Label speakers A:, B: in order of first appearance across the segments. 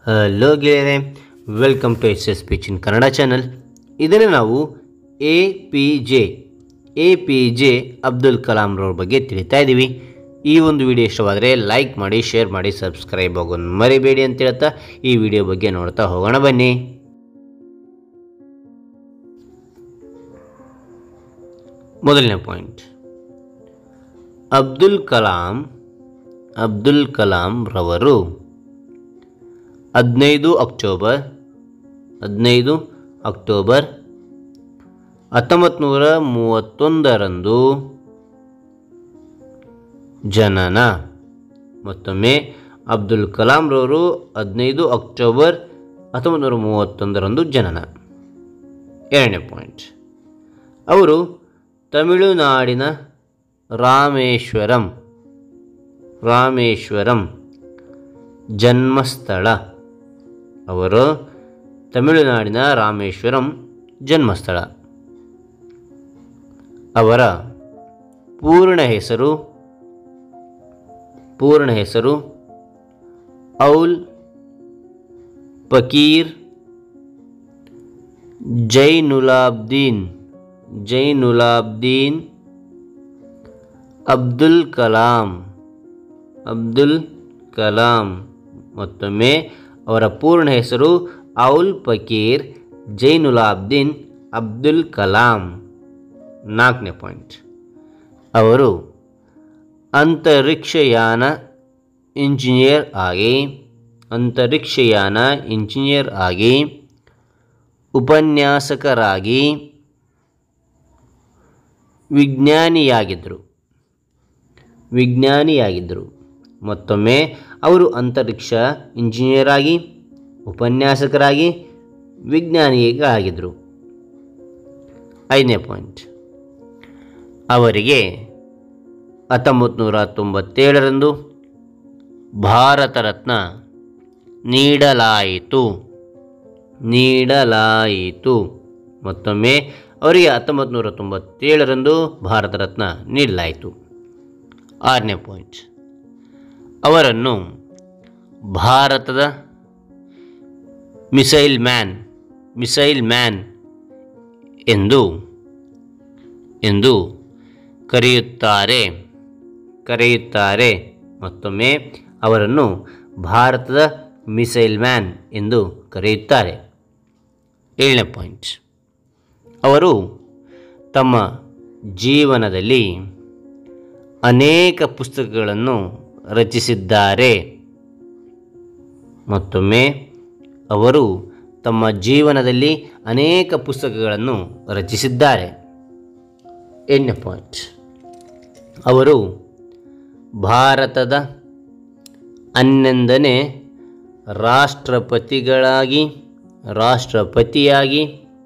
A: hello ಗೆಳೆಯರೆ welcome to S S pitch in Kannada channel ಇದನ್ನು ನಾವು A P J A P J Abdul ಕಲಾಂರವ್ರ ಬಗ್ಗೆ ತಿಳಿತಾ ಇದ್ದೀವಿ ಈ ಒಂದು ವಿಡಿಯೋ ಇಷ್ಟವಾದರೆ ಲೈಕ್ ಮಾಡಿ ಶೇರ್ ಮಾಡಿ ಸಬ್ಸ್ಕ್ರೈಬ್ ಆಗೋದು ಮರಿಬೇಡಿ ಅಂತ ಹೇಳ್ತಾ ಈ ವಿಡಿಯೋ ಬಗ್ಗೆ ನೋಡ್ತಾ ಹೋಗೋಣ ಬನ್ನಿ ಮೊದಲನೇ ಪಾಯಿಂಟ್ ಅಬ್ದುಲ್ ಕಲಾಂ ಅಬ್ದುಲ್ ಕಲಾಂ ರವರು ಹದಿನೈದು ಅಕ್ಟೋಬರ್ ಹದಿನೈದು ಅಕ್ಟೋಬರ್ ಹತ್ತೊಂಬತ್ತು ನೂರ ಮೂವತ್ತೊಂದರಂದು ಜನನ ಮತ್ತೊಮ್ಮೆ ಅಬ್ದುಲ್ ಕಲಾಂರವರು ಹದಿನೈದು ಅಕ್ಟೋಬರ್ ಹತ್ತೊಂಬತ್ತು ನೂರ ಮೂವತ್ತೊಂದರಂದು ಜನನ ಎರಡನೇ ಪಾಯಿಂಟ್ ಅವರು ತಮಿಳುನಾಡಿನ ರಾಮೇಶ್ವರಂ ರಾಮೇಶ್ವರಂ ಜನ್ಮಸ್ಥಳ ಅವರು ತಮಿಳುನಾಡಿನ ರಾಮೇಶ್ವರಂ ಜನ್ಮಸ್ಥಳ ಅವರ ಪೂರ್ಣ ಹೆಸರು ಪೂರ್ಣ ಹೆಸರು ಔಲ್ ಫಕೀರ್ ಜೈನುಲಾಬ್ದೀನ್ ಜೈನುಲಾಬ್ದೀನ್ ಅಬ್ದುಲ್ ಕಲಾಂ ಅಬ್ದುಲ್ ಕಲಾಂ ಮತ್ತೊಮ್ಮೆ ಅವರ ಪೂರ್ಣ ಹೆಸರು ಔಲ್ ಫಕೀರ್ ಜೈನುಲಾಬ್ದೀನ್ ಅಬ್ದುಲ್ ಕಲಾಂ ನಾಲ್ಕನೇ ಪಾಯಿಂಟ್ ಅವರು ಅಂತರಿಕ್ಷಯಾನ ಇಂಜಿನಿಯರ್ ಆಗಿ ಅಂತರಿಕ್ಷಯಾನ ಇಂಜಿನಿಯರ್ ಆಗಿ ಉಪನ್ಯಾಸಕರಾಗಿ ವಿಜ್ಞಾನಿಯಾಗಿದ್ದರು ವಿಜ್ಞಾನಿಯಾಗಿದ್ದರು ಮತ್ತೊಮ್ಮೆ ಅವರು ಅಂತರಿಕ್ಷ ಇಂಜಿನಿಯರ್ ಆಗಿ ಉಪನ್ಯಾಸಕರಾಗಿ ವಿಜ್ಞಾನಿಯಾಗಿದ್ದರು ಐದನೇ ಪಾಯಿಂಟ್ ಅವರಿಗೆ ಹತ್ತೊಂಬತ್ತು ನೂರ ತೊಂಬತ್ತೇಳರಂದು ಭಾರತ ರತ್ನ ನೀಡಲಾಯಿತು ನೀಡಲಾಯಿತು ಮತ್ತೊಮ್ಮೆ ಅವರಿಗೆ ಹತ್ತೊಂಬತ್ತು ನೂರ ತೊಂಬತ್ತೇಳರಂದು ಭಾರತ ರತ್ನ ನೀಡಲಾಯಿತು ಆರನೇ ಪಾಯಿಂಟ್ ಅವರನ್ನು ಭಾರತದ ಮಿಸೈಲ್ ಮ್ಯಾನ್ ಮಿಸೈಲ್ ಮ್ಯಾನ್ ಎಂದು ಎಂದು ಕರೆಯುತ್ತಾರೆ ಕರೆಯುತ್ತಾರೆ ಮತ್ತೊಮ್ಮೆ ಅವರನ್ನು ಭಾರತದ ಮಿಸೈಲ್ ಮ್ಯಾನ್ ಎಂದು ಕರೆಯುತ್ತಾರೆ ಏಳನೇ ಪಾಯಿಂಟ್ ಅವರು ತಮ್ಮ ಜೀವನದಲ್ಲಿ ಅನೇಕ ಪುಸ್ತಕಗಳನ್ನು ರಚಿಸಿದ್ದಾರೆ ಮತ್ತೊಮ್ಮೆ ಅವರು ತಮ್ಮ ಜೀವನದಲ್ಲಿ ಅನೇಕ ಪುಸ್ತಕಗಳನ್ನು ರಚಿಸಿದ್ದಾರೆ ಎಂಟನೇ ಪಾಯಿಂಟ್ ಅವರು ಭಾರತದ ಹನ್ನೊಂದನೇ ರಾಷ್ಟ್ರಪತಿಗಳಾಗಿ ರಾಷ್ಟ್ರಪತಿಯಾಗಿ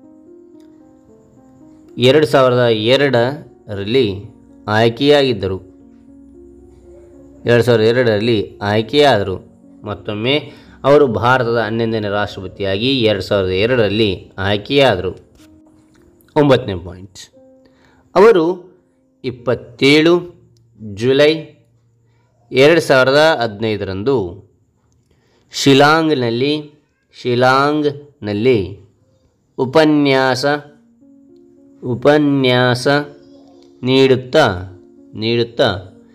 A: ಎರಡು ಸಾವಿರದ ಎರಡರಲ್ಲಿ ಆಯ್ಕೆಯಾಗಿದ್ದರು ಎರಡು ಸಾವಿರದ ಎರಡರಲ್ಲಿ ಆಯ್ಕೆಯಾದರು ಮತ್ತೊಮ್ಮೆ ಅವರು ಭಾರತದ ಹನ್ನೊಂದನೇ ರಾಷ್ಟ್ರಪತಿಯಾಗಿ ಎರಡು ಸಾವಿರದ ಎರಡರಲ್ಲಿ ಆಯ್ಕೆಯಾದರು ಒಂಬತ್ತನೇ ಪಾಯಿಂಟ್ ಅವರು ಇಪ್ಪತ್ತೇಳು ಜುಲೈ ಎರಡು ಸಾವಿರದ ಹದಿನೈದರಂದು ಶಿಲಾಂಗ್ನಲ್ಲಿ ಶಿಲಾಂಗ್ನಲ್ಲಿ ಉಪನ್ಯಾಸ ಉಪನ್ಯಾಸ ನೀಡುತ್ತಾ ನೀಡುತ್ತಾ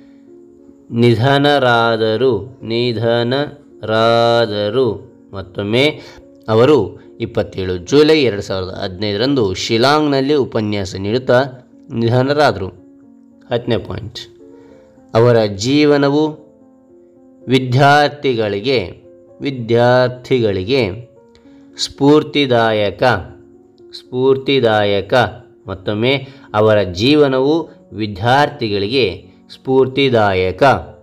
A: ನಿಧನರಾದರು ನಿಧನರಾದರು ಮತ್ತೊಮ್ಮೆ ಅವರು ಇಪ್ಪತ್ತೇಳು ಜುಲೈ ಎರಡು ಸಾವಿರದ ಹದಿನೈದರಂದು ಶಿಲಾಂಗ್ನಲ್ಲಿ ಉಪನ್ಯಾಸ ನೀಡುತ್ತಾ ನಿಧನರಾದರು ಹತ್ತನೇ ಪಾಯಿಂಟ್ ಅವರ ಜೀವನವು ವಿದ್ಯಾರ್ಥಿಗಳಿಗೆ ವಿದ್ಯಾರ್ಥಿಗಳಿಗೆ ಸ್ಫೂರ್ತಿದಾಯಕ ಸ್ಫೂರ್ತಿದಾಯಕ ಮತ್ತೊಮ್ಮೆ ಅವರ ಜೀವನವು ವಿದ್ಯಾರ್ಥಿಗಳಿಗೆ ಸ್ಫೂರ್ತಿದಾಯಕ